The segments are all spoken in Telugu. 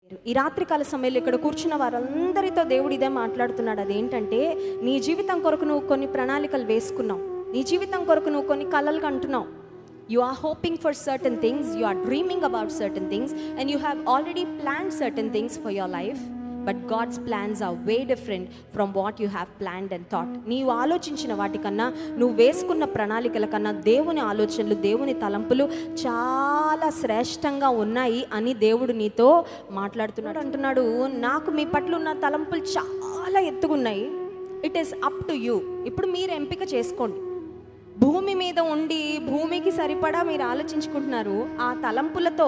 ఈ రాత్రికాల సమయంలో ఇక్కడ కూర్చున్న వారందరితో దేవుడు ఇదే మాట్లాడుతున్నాడు అదేంటంటే నీ జీవితం కొరకు నువ్వు కొన్ని ప్రణాళికలు వేసుకున్నావు నీ జీవితం కొరకు నువ్వు కొన్ని కలలు కంటున్నావు you are hoping for certain things you are dreaming about certain things and you have already plan certain things for your life but God's plans are way different from what you have planned and thought నీవు ఆలోచించిన వాటికన్నా నువ్వు వేసుకున్న ప్రణాళికల కన్నా దేవుని ఆలోచనలు దేవుని తలంపులు చాలా శ్రేష్టంగా ఉన్నాయి అని దేవుడు నీతో మాట్లాడుతున్నాడు అంటున్నాడు నాకు మీ పట్ల ఉన్న తలంపులు చాలా ఎత్తుగున్నాయి it is up to you ఇప్పుడు మీరు ఎంపిక చేసుకోండి భూమి మీద ఉండి భూమికి సరిపడా మీరు ఆలోచించుకుంటున్నారు ఆ తలంపులతో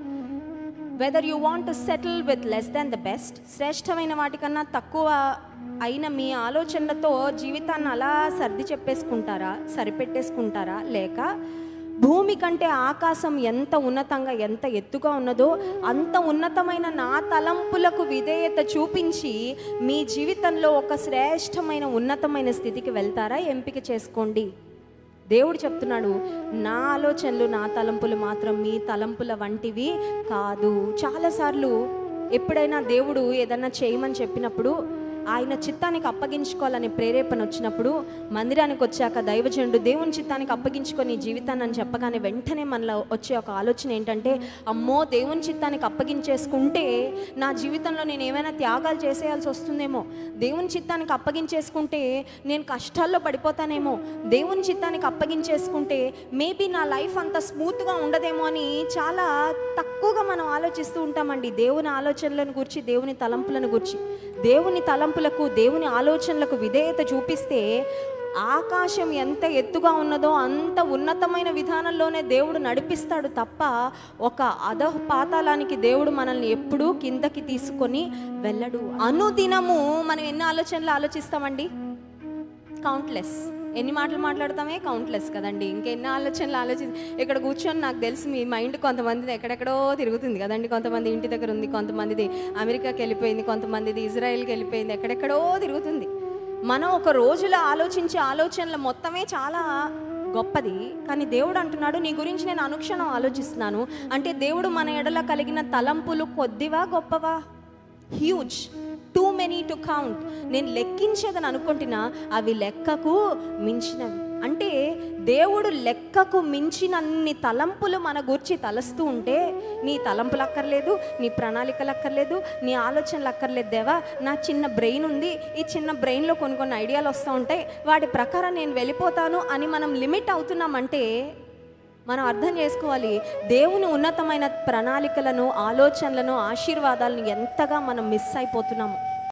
whether you want to settle with less than the best శ్రేష్టమైన వాటికన్నా తక్కువ అయిన మీ ఆలోచనలతో జీవితాన్ని అలా సర్ది చెప్పేసుకుంటారా సరిపెట్టేసుకుంటారా లేక భూమి కంటే ఆకాశం ఎంత ఉన్నతంగా ఎంత ఎత్తుగా ఉన్నదో అంత ఉన్నతమైన నా తలంపులకు విధేయత చూపించి మీ జీవితంలో ఒక శ్రేష్టమైన ఉన్నతమైన స్థితికి వెళ్తారా ఎంపిక చేసుకోండి దేవుడు చెప్తున్నాడు నా ఆలోచనలు నా తలంపులు మాత్రం మీ తలంపుల వంటివి కాదు చాలాసార్లు ఎప్పుడైనా దేవుడు ఏదన్నా చేయమని చెప్పినప్పుడు ఆయన చిత్తానికి అప్పగించుకోవాలనే ప్రేరేపణ వచ్చినప్పుడు మందిరానికి వచ్చాక దైవజనుడు దేవుని చిత్తానికి అప్పగించుకొని జీవితాన్ని అని చెప్పగానే వెంటనే మనలో వచ్చే ఒక ఆలోచన ఏంటంటే అమ్మో దేవుని చిత్తానికి అప్పగించేసుకుంటే నా జీవితంలో నేను ఏమైనా త్యాగాలు చేసేయాల్సి వస్తుందేమో దేవుని చిత్తానికి అప్పగించేసుకుంటే నేను కష్టాల్లో పడిపోతానేమో దేవుని చిత్తానికి అప్పగించేసుకుంటే మేబీ నా లైఫ్ అంత స్మూత్గా ఉండదేమో అని చాలా తక్కువగా మనం ఆలోచిస్తూ ఉంటామండి దేవుని ఆలోచనలను గురించి దేవుని తలంపులను గురించి దేవుని తలంపులకు దేవుని ఆలోచనలకు విధేయత చూపిస్తే ఆకాశం ఎంత ఎత్తుగా ఉన్నదో అంత ఉన్నతమైన విధానంలోనే దేవుడు నడిపిస్తాడు తప్ప ఒక అధ పాతాళానికి దేవుడు మనల్ని ఎప్పుడూ కిందకి తీసుకొని వెళ్ళడు అనుదినము మనం ఎన్ని ఆలోచనలు ఆలోచిస్తామండి కౌంట్లెస్ ఎన్ని మాటలు మాట్లాడతామే కౌంట్లెస్ కదండి ఇంకెన్ని ఆలోచనలు ఆలోచి ఇక్కడ కూర్చొని నాకు తెలిసి మీ మైండ్ కొంతమందిది ఎక్కడెక్కడో తిరుగుతుంది కదండి కొంతమంది ఇంటి దగ్గర ఉంది కొంతమందిది అమెరికాకి వెళ్ళిపోయింది కొంతమందిది ఇజ్రాయెల్కి వెళ్ళిపోయింది ఎక్కడెక్కడో తిరుగుతుంది మనం ఒక రోజులో ఆలోచించే ఆలోచనల మొత్తమే చాలా గొప్పది కానీ దేవుడు అంటున్నాడు నీ గురించి నేను అనుక్షణం ఆలోచిస్తున్నాను అంటే దేవుడు మన ఎడల కలిగిన తలంపులు కొద్దివా గొప్పవా huge too many to count నేను లెక్కించేదని అనుకుంటున్నా అవి లెక్కకు మించినవి అంటే దేవుడు లెక్కకు మించినన్ని తలంపులు మన గురించి తలస్తూ ఉంటే నీ తలంపులు అక్కర్లేదు నీ ప్రణాళికలు అక్కర్లేదు నీ ఆలోచనలు అక్కర్లేదు దేవా నా చిన్న బ్రెయిన్ ఉంది ఈ చిన్న బ్రెయిన్లో కొన్ని కొన్ని ఐడియాలు వస్తూ ఉంటాయి వాటి ప్రకారం నేను వెళ్ళిపోతాను అని మనం లిమిట్ అవుతున్నామంటే మనం అర్థం చేసుకోవాలి దేవుని ఉన్నతమైన ప్రణాళికలను ఆలోచనలను ఆశీర్వాదాలను ఎంతగా మనం మిస్ అయిపోతున్నాము